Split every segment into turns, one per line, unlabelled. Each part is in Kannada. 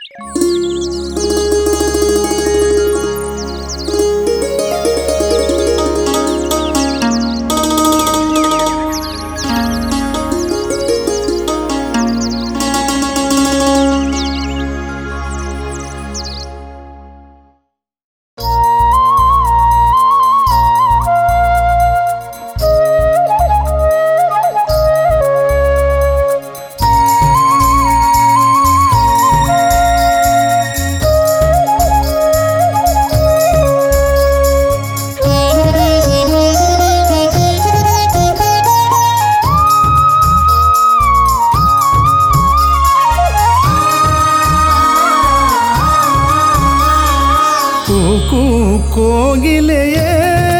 ಕೂಕು ಕೋಗಿಲೆಯೇ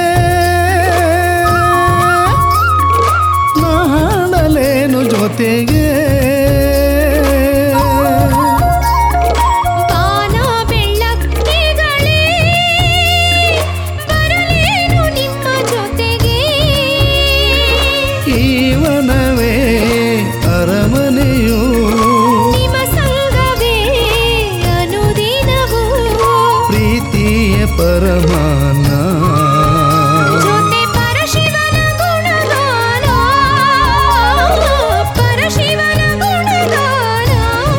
ನಾಡಲೇನು ಜೊತೆಗೆ
ಬಾನ ಬೆಳ್ಳಕ್ಕಿಗಳೇ ಬರಲೇನು ನಿಮ್ಮ ಜೊತೆಗೆ
ಈವನವೇ ಅರಮನೆಯು
ನಿಮ್ಮ ಸಂಗವೇ ಅನುದಿನವೂ
ಪ್ರೀತಿಯ ಪರಮಾನ
ಜೊತೆ ಪರಶಿವನ ಗುಣಗಾನ ಪರಶಿವನ ಗುಣಗಾನ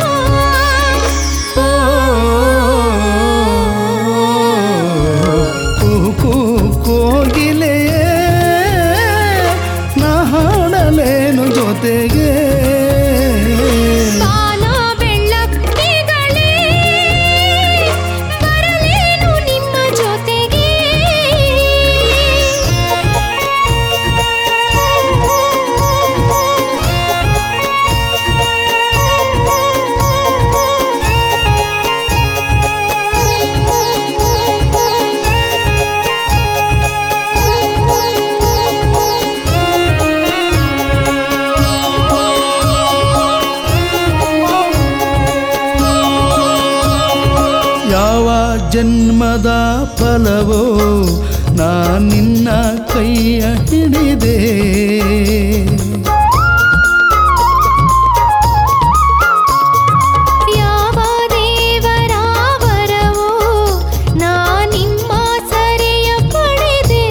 ಕೂಕು ಕೋಗಿಲೆಯೇ ನಾಡಲೇನು ಜೊತೆಗೆ
ಬಾನ ಬೆಳ್ಳಕ್ಕಿಗಳೇ ಬರಲೇನು ನಿಮ್ಮ ಜೊತೆಗೆ
ಯಾವ ಜನ್ಮದ ಫಲವೋ ನಾ ನಿನ್ನ ಕೈಯ ಹಿಡಿದೆ
ಯಾವ ದೇವರ ವರವೋ ನಾ ನಿಮ್ಮ ಸರೆಯ ಪಡೆದೆ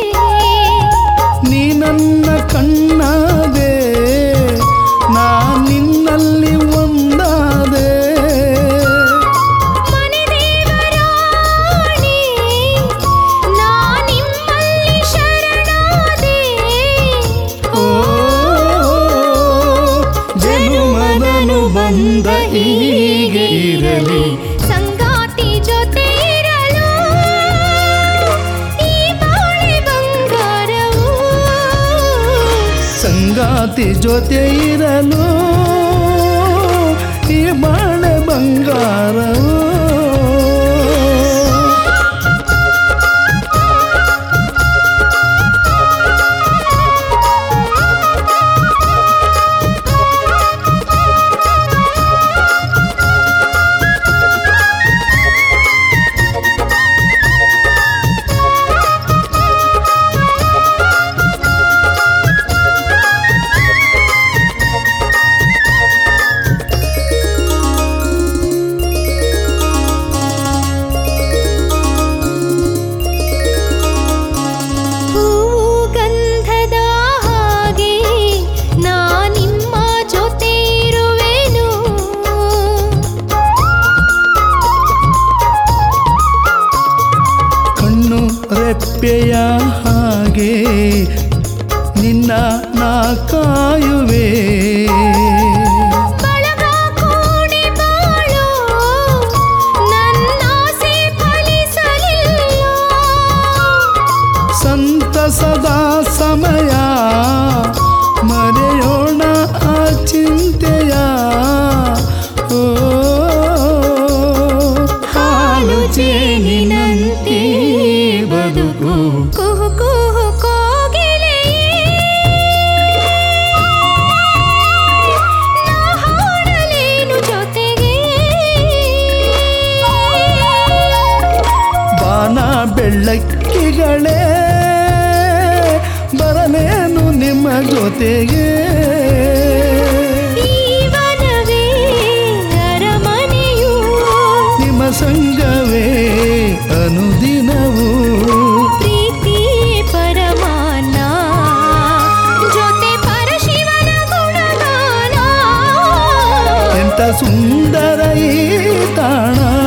ನೀ ನನ್ನ ಕಣ್ಣಾದೆ ನಾ ನಿನ್ನಲ್ಲಿ ಒಂದಾದೆ
ಮನೆ ದೇವರಾಣಿ ನಾ ನಿಮ್ಮಲ್ಲಿ ಶರಣಾದೆ
ಓ ಜನುಮದನು ಬಂದ ಹೀಗೆ ಇರಲಿ
ಸಂಗಾತಿ ಜೊತೆ ಇರಲು ಈ ಬಾಳೆ ಬಂಗಾರವು
ಸಂಗಾತಿ ಜೊತೆ ಇರಲು ಈ ಬಾಳೆ ಬಂಗಾರವು
ಹೂವು ಗಂಧದ ಹಾಗೆ ನಾ ನಿಮ್ಮ ಜೊತೆ ಇರುವೆನು
ಕಣ್ಣು ರೆಪ್ಪೆಯ ಹಾಗೆ ನಿನ್ನ ನಾ ಕಾಯುವೆ
ಬಳಗ ಕೂಡಿ ಬಾಳೋ ನನ್ನಾಸೆ ಫಲಿಸಲಿಲ್ಲ
ಸಂತಸದ ಸಮಯ ಮರೆಯೋಣ ಆ ಚಿಂತೆಯ ಓ ಹಾಲು ಜೇನಿನಂತೆ ಬದುಕು
ಕುಹು ಕುಹು ಕೋಗಿಲೆಯೇ ನಾ ಹಾಡಲೇನು ಜೊತೆಗೆ
ಬಾನ ಬೆಳ್ಳಕ್ಕಿಗಳೇ ಬರಲೇನು ನಿಮ್ಮ ಜೊತೆಗೆ
ಈ ವನವೇ ಅರಮನೆಯು
ಅನುದಿನವೂ
ಪ್ರೀತಿ ಪರಮಾನ ಜೊತೆ ಪರಶಿವನ ಗುಣಗಾನ
ಎಂತ ಸುಂದರ ಈ ತಾಣ